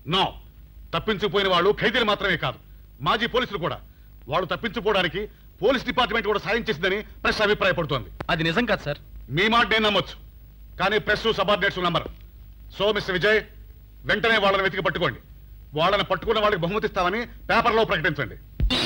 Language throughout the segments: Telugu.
నో తప్పించుకుపోయిన వాళ్ళు ఖైదీలు మాత్రమే కాదు మాజీ పోలీసులు కూడా వాళ్ళు తప్పించుకోవడానికి పోలీస్ డిపార్ట్మెంట్ కూడా సాయం చేసిందని ప్రెస్ అభిప్రాయపడుతోంది అది నిజం కాదు సార్ మీ మాట నేను నమ్మొచ్చు కానీ press subordinates number so mister Vijay వెంటనే వాళ్ళని వెతికి పట్టుకోండి వాళ్ళని పట్టుకున్న వాళ్ళకి బహుమతి ఇస్తామని పేపర్లో ప్రకటించండి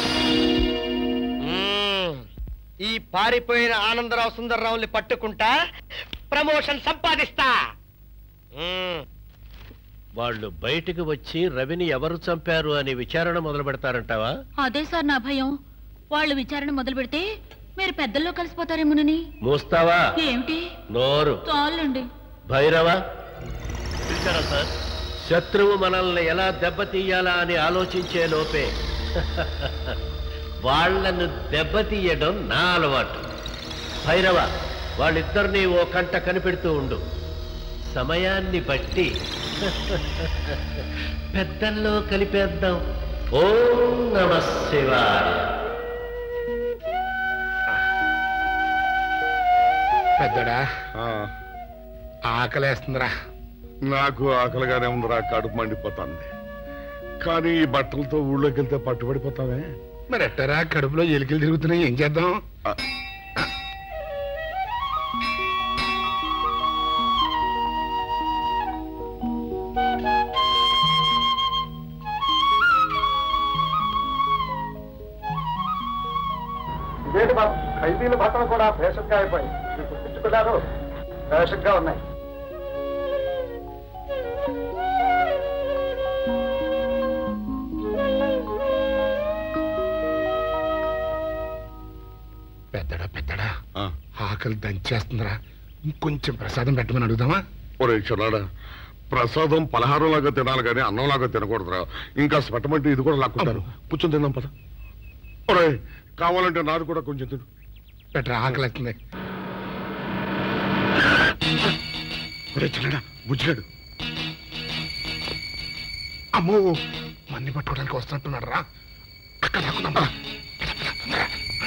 మ్మ్. ఈ పారిపోయిన ఆనందరావు సుందర్రావుని పట్టుకుంటా ప్రమోషన్ సంపాదిస్తా మ్మ్. వాళ్ళు బయటికి వచ్చి రవిని ఎవరు చంపారు అని విచారణ మొదలు పెడతారంటావా అదే సార్ నా భయం వాళ్ళు విచారణ మొదలు పెడితే మీరు పెద్దల్లో కలిసిపోతారేమోనని మూస్తావా ఏమిటి నోరు చాలండి భైరవ పిలిచారా సార్ శత్రువు మనల్ని ఎలా దెబ్బతీయాలా అని ఆలోచించే లోపే వాళ్లను దెబ్బతీయడం నా అలవాటు భైరవ వాళ్ళిద్దరినీ ఓ కంట కనిపెడుతూ ఉండు సమయాన్ని బట్టి పెద్దల్లో కలిపేద్దాం ఓం నమ శివాయ పెద్దడా ఆకలేస్తుందిరా నాకు ఆకలిగానే ఉందిరా కడుపు మండిపోతుంది కానీ ఈ బట్టలతో ఊళ్ళోకి వెళ్తే పట్టుబడిపోతామే మరి ఎట్టరా కడుపులో ఎలికలు తిరుగుతున్నాయి ఏం చేద్దాం ఇదేంటి బాబు ఖైదీల బట్టలు కూడా ఫ్యాషన్ గా అయిపోయి మీరు గుర్తించుకున్నారు ఫ్యాషన్ గా ఉన్నాయి పెద్దడా పెద్దడా ఆ, ఆకలి దంచేస్తుందిరా ఇంకొంచెం ప్రసాదం పెట్టమని అడుగుదామా ఒరే చిన్నాడా ప్రసాదం పలహారంలాగా తినాలి కానీ అన్నంలాగా తినకూడదురా ఇంకా పెట్టమంటే ఇది కూడా లాక్కుంటారు కూర్చొని తిందాం పద ఒరే కావాలంటే నాది కూడా కొంచెం తిను పెట్టరా ఆకలేస్తుంది ఒరే చిన్నాడా బుజ్జిగాడు అమ్మో మన్ని పట్టుకోవడానికి వస్తున్నట్టున్నాడు రా అక్కడ దాక్కుందాం పద. పద, పద, తొందరగా.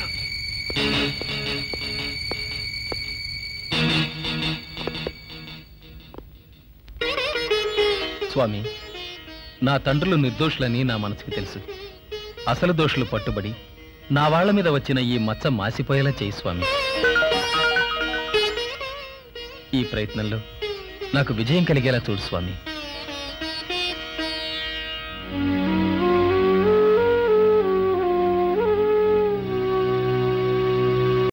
స్వామి నా తండ్రులు నిర్దోషులని నా మనసుకు తెలుసు అసలు దోషులు పట్టుబడి నా వాళ్ళ మీద వచ్చిన ఈ మచ్చ మాసిపోయేలా చేయి స్వామి ఈ ప్రయత్నంలో నాకు విజయం కలిగేలా చూడు స్వామి